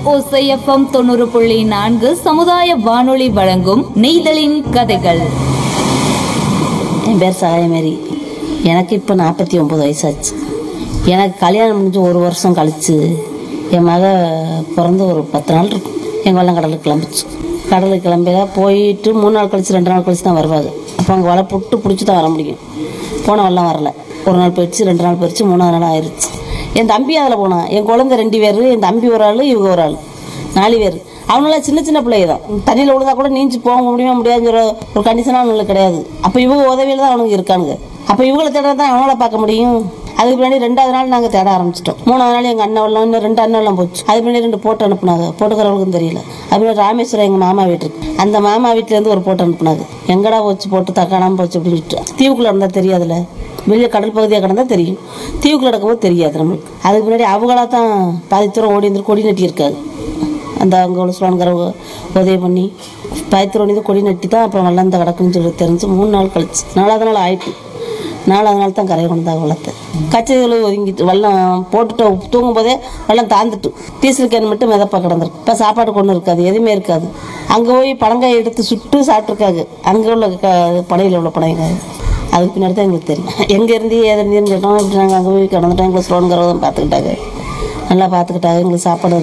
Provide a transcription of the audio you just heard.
ஓசைஎஃப்எம் தொண்ணூறு புள்ளி நான்கு சமுதாய வானொலி வழங்கும் நெய்தலின் கதைகள் என் பேர் சகாயமேரி எனக்கு இப்போ நாற்பத்தி ஒம்பது வயசாச்சு எனக்கு கல்யாணம் முடிஞ்சு ஒரு வருஷம் கழிச்சு என் மக பிறந்து ஒரு பத்து நாள் இருக்கும் எங்கள் வெள்ளம் கடலுக்கு கிளம்பிச்சு கடலுக்கு கிளம்பியா போயிட்டு மூணு நாள் கழிச்சு ரெண்டு நாள் கழிச்சு தான் வருவாங்க அப்போ அங்கே வலை புட்டு பிடிச்சி தான் வர முடியும் போன வெள்ளம் வரல ஒரு நாள் போயிடுச்சு ரெண்டு நாள் போயிடுச்சு மூணாவது நாள் ஆயிடுச்சு என் தம்பி அதில் போனான் என் குழந்தை ரெண்டு பேர் என் தம்பி ஒரு ஆள் இவங்க ஒரு ஆள் நாலு பேர் அவங்களாம் சின்ன சின்ன பிள்ளைங்க தான் தண்ணியில் விழுந்தா கூட நீஞ்சி போக முடியுமா முடியாதுங்கிற ஒரு கண்டிஷனாக அவங்களுக்கு கிடையாது அப்போ இவங்க உதவியில் தான் அவனுங்க இருக்கானுங்க அப்போ இவங்கள தேட தான் அவங்கள பார்க்க முடியும் அதுக்கு பின்னாடி ரெண்டாவது நாள் நாங்கள் தேட ஆரம்பிச்சிட்டோம் மூணாவது நாள் எங்கள் அண்ணன் இன்னும் ரெண்டு அண்ணெல்லாம் போச்சு அதுக்கு முன்னாடி ரெண்டு போட்டோ அனுப்புனாங்க போட்டுக்கிறவங்களுக்கும் தெரியல அதுமாதிரி ராமேஸ்வரம் எங்கள் மாமா வீட்டுக்கு அந்த மாமா வீட்டிலேருந்து ஒரு போட்டோ அனுப்புனாங்க எங்கடா போச்சு போட்டு தக்காணாமல் போச்சு அப்படின்னு சொல்லிட்டு தீவுக்குள்ளே இருந்தால் தெரியாதுல்ல வெளியே கடல் பகுதியாக கிடந்தா தெரியும் தீவுக்குள்ள கிடக்கும்போது தெரியாது நம்மளுக்கு அதுக்கு முன்னாடி அவங்களா தான் பாதி தூரம் ஓடி வந்து கொடி நட்டியிருக்காங்க அந்த அங்கே உள்ள சுவான்கிறவங்க உதவி பண்ணி பாதி தூரம் வந்து கொடி நட்டி தான் அப்புறம் வெள்ளம் இந்த கிடக்குன்னு சொல்லி தெரிஞ்சு மூணு நாள் கழிச்சு நாலாவது நாள் ஆயிட்டு நாலாவது நாள் தான் கரையை கொண்டாங்க வெள்ளத்தை கச்சைகளை ஒதுங்கிட்டு வெள்ளம் போட்டுட்டு தூங்கும் போதே வெள்ளம் தாந்துட்டு டீசல் கேன் மட்டும் மிதப்பா கிடந்திருக்கு இப்போ சாப்பாடு கொண்டு இருக்காது எதுவுமே இருக்காது அங்கே போய் பழங்காய் எடுத்து சுட்டு சாப்பிட்ருக்காங்க அங்கே உள்ள க படையில் உள்ள படையங்க அதுக்கு பின்னாடி தான் எங்களுக்கு தெரியும் எங்கே இருந்து ஏது இருந்துன்னு கேட்டோம் இப்படி நாங்கள் அங்கே போய் கிடந்துட்டோம் எங்களை ஸ்லோனுங்கிறத பார்த்துக்கிட்டாங்க நல்லா பார்த்துக்கிட்டாங்க எங்களுக்கு சாப்பாடு